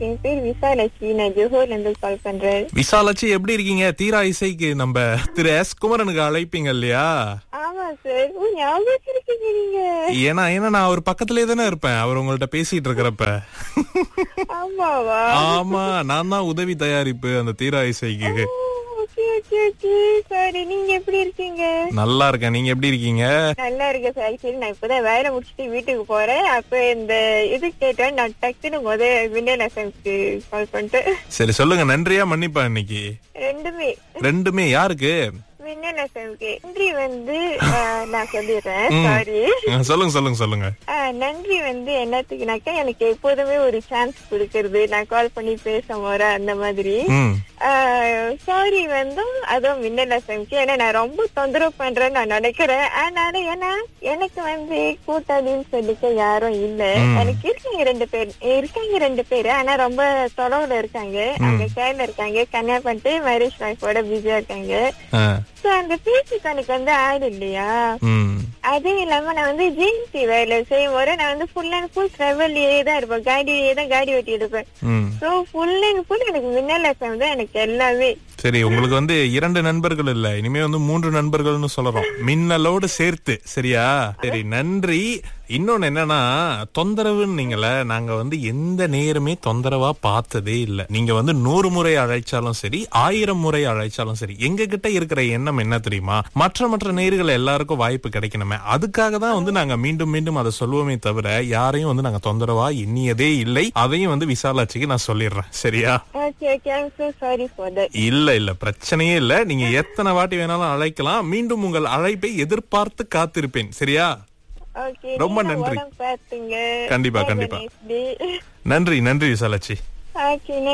என் பேர் விசாலட்சுமி நான் ஜோஹர்ல இருந்து கால் பண்றேன் விசாலாச்சி எப்படி இருக்கீங்க தீரா இசைக்கு நம்ம திரு எஸ் குமரனுக்கு அழைப்பீங்க இல்லையா ஆமா சார் ஓ ஞாபகம் இருக்கீங்க நீங்க ஏன்னா ஏன்னா நான் அவர் பக்கத்திலே தானே இருப்பேன் அவர் உங்கள்ட்ட பேசிட்டு இருக்கிறப்ப ஆமாவா ஆமா நான் தான் உதவி தயாரிப்பு அந்த தீரா இசைக்கு ஓகே ஓகே ஓகே சாரி நீங்க எப்படி இருக்கீங்க நல்லா இருக்கேன் நீங்க எப்படி இருக்கீங்க நல்லா இருக்கேன் சார் சரி நான் இப்பதான் வேலை முடிச்சுட்டு வீட்டுக்கு போறேன் அப்ப இந்த இது கேட்டேன் நான் டக்குன்னு முத விண்டல் எஃப்எம்க்கு கால் பண்ணிட்டு சரி சொல்லுங்க நன்றியா மன்னிப்பா இன்னைக்கு ரெண்டுமே ரெண்டுமே யாருக்கு விண்டல் எஃப்எம்க்கு நன்றி வந்து ஆஹ், நான் சொல்லிடுறேன் சாரி ஆ, சொல்லுங்க சொல்லுங்க சொல்லுங்க நன்றி வந்து என்னத்துக்குனாக்கா எனக்கு எப்போதுமே ஒரு சான்ஸ் கொடுக்கறது நான் கால் பண்ணி பேச போற அந்த மாதிரி ம் சாரி வந்து அதுவும் மின்னல் எஃப்எம்க்கு ஏன்னா நான் ரொம்ப தொந்தரவு பண்றேன்னு நான் நினைக்கிறேன் ஆனாலும் ஏன்னா எனக்கு வந்து கூட்டாளின்னு சொல்லிக்க யாரும் இல்ல எனக்கு இருக்காங்க ரெண்டு பேர் இருக்காங்க ரெண்டு பேரு ஆனா ரொம்ப தொலைவுல இருக்காங்க அங்க கேரள இருக்காங்க கன்னியா பண்ணிட்டு மேரேஜ் லைஃபோட பிஸியா இருக்காங்க ஆ, சோ அந்த பேச்சுக்கு எனக்கு வந்து ஆள் இல்லையா ம் அதுவும் இல்லாம நான் வந்து ஜிஎன்சி வேலை செய்யும் போது நான் வந்து ஃபுல் அண்ட் ஃபுல் டிராவல்லையே தான் இருப்பேன் காடியிலேயே தான் காடி ஓட்டி எடுப்பேன் ம் சோ ஃபுல் அண்ட் ஃபுல் எனக்கு மின்னல் எஃப்எம் தான் எனக்கு எல்லாமே சரி உங்களுக்கு வந்து இரண்டு நண்பர்கள் இல்ல இனிமே வந்து மூன்று நண்பர்கள்னு சொல்றோம் மின்னலோடு சேர்த்து சரியா சரி நன்றி இன்னொன்னு என்னன்னா தொந்தரவுன்னு நீங்கள நாங்க வந்து எந்த நேரமே தொந்தரவா பார்த்ததே இல்ல நீங்க வந்து நூறு முறை அழைச்சாலும் சரி ஆயிரம் முறை அழைச்சாலும் சரி எங்க கிட்ட இருக்கிற எண்ணம் என்ன தெரியுமா மற்ற மற்ற நேர்கள் எல்லாருக்கும் வாய்ப்பு கிடைக்கணுமே அதுக்காக தான் வந்து நாங்க மீண்டும் மீண்டும் அதை சொல்லுவோமே தவிர யாரையும் வந்து நாங்க தொந்தரவா எண்ணியதே இல்லை அதையும் வந்து விசாலாட்சிக்கு நான் சொல்லிடுறேன் சரியா okay okay I'm so sorry for that இல்ல இல்ல பிரச்சனையே இல்ல நீங்க எத்தனை வாட்டி வேணாலும் அழைக்கலாம் மீண்டும் உங்கள் அழைப்பை எதிர்பார்த்து காத்திருப்பேன் சரியா ஓகே ரொம்ப நன்றி. பாத்துங்க கண்டிப்பா, கண்டிப்பா. நன்றி நன்றி விசாலாட்சி ஓகே